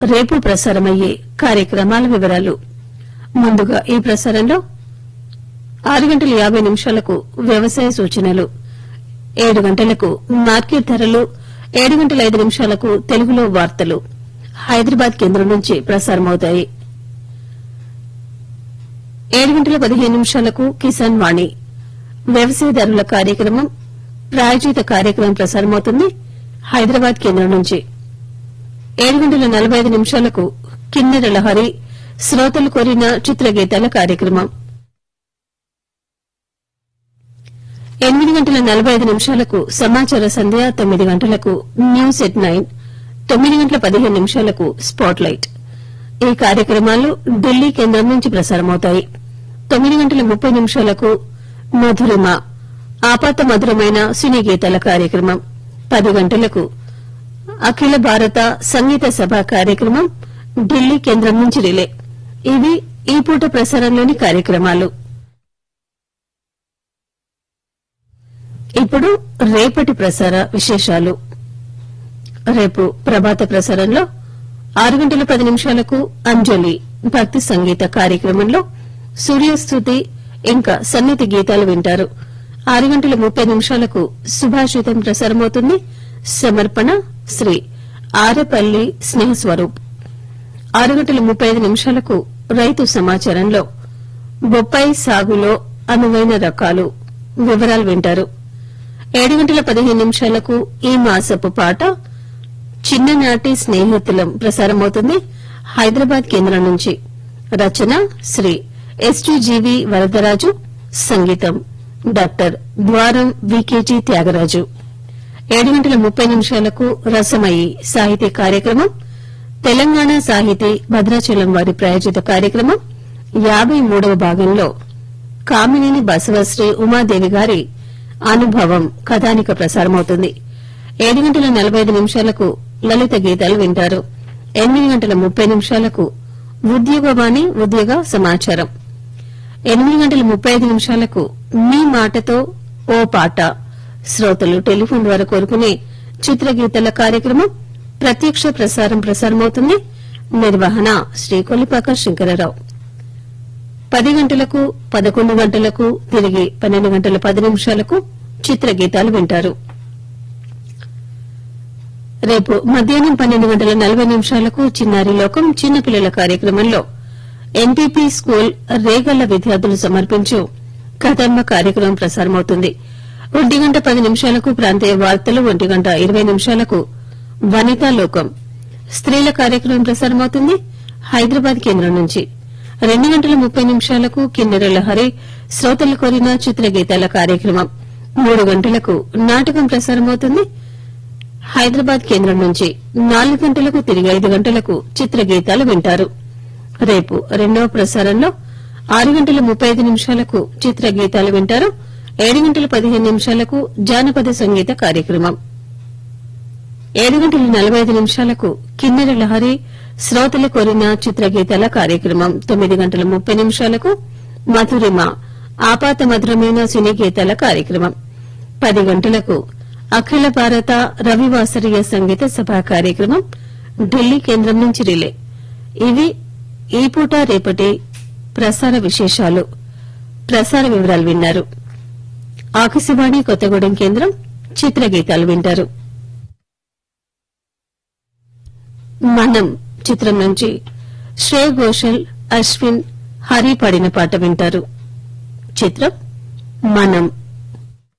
రేపు ప్రసారమయ్యే కార్యక్రమాల వివరాలు ముందుగా ఈ ప్రసారంలో ఆరు గంటల యాబై నిమిషాలకు వ్యవసాయ సూచనలు ఏడు గంటలకు మార్కెట్ ధరలు ఏడు గంటల ఐదు నిమిషాలకు తెలుగులో వార్తలు హైదరాబాద్ కేంద్రం నుంచి ప్రసారమవుతాయి ఏడు గంటల పదిహేను నిమిషాలకు కిసాన్ వాణి వ్యవసాయదారుల కార్యక్రమం ప్రాయోజిత కార్యక్రమం ప్రసారమవుతుంది హైదరాబాద్ కేంద్రం నుంచి ఏడు గంటల నలభై ఐదు నిమిషాలకు కిన్నెర లహరి శ్రోతలు కోరిన చిత్రగీతాల కార్యక్రమం ఎనిమిది గంటల నలభై ఐదు నిమిషాలకు సమాచార సంధ్య తొమ్మిది గంటలకు న్యూస్ ఎట్ నైన్ తొమ్మిది గంటల పదిహేను నిమిషాలకు స్పాట్ లైట్ ఈ కార్యక్రమాలు ఢిల్లీ కేంద్రం నుంచి ప్రసారమవుతాయి తొమ్మిది గంటల ముప్పై నిమిషాలకు మధురిమ ఆపాత మధురమైన సినీ గీతాల కార్యక్రమం పది గంటలకు అఖిల భారత సంగీత సభ కార్యక్రమం ఢిల్లీ కేంద్రం నుంచి రిలే ఇవి ఈ పూట ప్రసారంలోని కార్యక్రమాలు ఇప్పుడు రేపటి ప్రసార విశేషాలు రేపు ప్రభాత ప్రసారంలో ఆరు గంటల పది నిమిషాలకు అంజలి భక్తి సంగీత కార్యక్రమంలో సూర్యస్థుతి ఇంకా సన్నిధి గీతాలు వింటారు ఆరు గంటల ముప్పై నిమిషాలకు సుభాషితం ప్రసారమవుతుంది సమర్పణ శ్రీ ఆరపల్లి స్నేహస్వరూప్ ఆరు గంటల ముప్పై ఐదు నిమిషాలకు రైతు సమాచారంలో బొప్పాయి సాగులో అనువైన రకాలు వివరాలు వింటారు ఏడు గంటల పదిహేను నిమిషాలకు ఈ మాసపు పాట చిన్ననాటి స్నేహితులం ప్రసారమవుతుంది హైదరాబాద్ కేంద్రం నుంచి రచన శ్రీ ఎస్టీజీవి వరదరాజు సంగీతం డాక్టర్ ద్వారం వికేజీ త్యాగరాజు ఏడు గంటల ముప్పై నిమిషాలకు రసమయి సాహితీ కార్యక్రమం తెలంగాణ సాహితీ భద్రాచలం వారి ప్రాయోజిత కార్యక్రమం యాబై మూడవ భాగంలో కామినేని బసవశ్రీ ఉమాదేవి గారి అనుభవం కథానిక ప్రసారమవుతుంది ఏడు గంటల నలభై ఐదు నిమిషాలకు లలిత గీతాలు వింటారు ఎనిమిది గంటల ముప్పై నిమిషాలకు ఉద్యోగవాణి ఉద్యోగ సమాచారం ఎనిమిది గంటల ముప్పై ఐదు నిమిషాలకు మీ మాటతో ఓ పాట శ్రోతలు టెలిఫోన్ ద్వారా కోరుకునే చిత్రగీతాల కార్యక్రమం ప్రత్యక్ష ప్రసారం ప్రసారమవుతుంది నిర్వహణ శ్రీ కొల్లిపాక శంకరరావు పది గంటలకు పదకొండు గంటలకు తిరిగి పన్నెండు గంటల పది నిమిషాలకు చిత్రగీతాలు వింటారు రేపు మధ్యాహ్నం పన్నెండు గంటల నలభై నిమిషాలకు చిన్నారి లోకం చిన్నపిల్లల కార్యక్రమంలో ఎన్టీపీ స్కూల్ రేగళ్ల విద్యార్థులు సమర్పించు కథమ్మ కార్యక్రమం ప్రసారమవుతుంది ఒంటి గంట పది నిమిషాలకు ప్రాంతీయ వార్తలు ఒంటి గంట ఇరవై నిమిషాలకు వనితా లోకం స్త్రీల కార్యక్రమం ప్రసారమవుతుంది హైదరాబాద్ కేంద్రం నుంచి రెండు గంటల ముప్పై నిమిషాలకు కిన్నెర లహరి శ్రోతలు కోరిన చిత్రగీతాల కార్యక్రమం మూడు గంటలకు నాటకం ప్రసారమవుతుంది హైదరాబాద్ కేంద్రం నుంచి నాలుగు గంటలకు తిరిగి ఐదు గంటలకు చిత్రగీతాలు వింటారు రేపు రెండవ ప్రసారంలో ఆరు గంటల ముప్పై ఐదు నిమిషాలకు చిత్రగీతాలు వింటారు ఏడు గంటల పదిహేను నిమిషాలకు జానపద సంగీత కార్యక్రమం ఏడు గంటల నలభై ఐదు నిమిషాలకు కిన్నెర లహరి శ్రోతలు కోరిన చిత్రగీతాల కార్యక్రమం తొమ్మిది గంటల ముప్పై నిమిషాలకు మధురిమ ఆపాత మధురమైన సినీ గీతాల కార్యక్రమం పది గంటలకు అఖిల భారత రవివాసరీయ సంగీత సభ కార్యక్రమం ఢిల్లీ కేంద్రం నుంచి రిలే ఇవి ఈ పూట రేపటి ప్రసార విశేషాలు ప్రసార వివరాలు విన్నారు ఆకాశవాణి కొత్తగూడెం కేంద్రం చిత్రగీతాలు వింటారు మనం చిత్రం నుంచి శ్రేయ ఘోషల్ అశ్విన్ హరి పాడిన పాట వింటారు చిత్రం మనం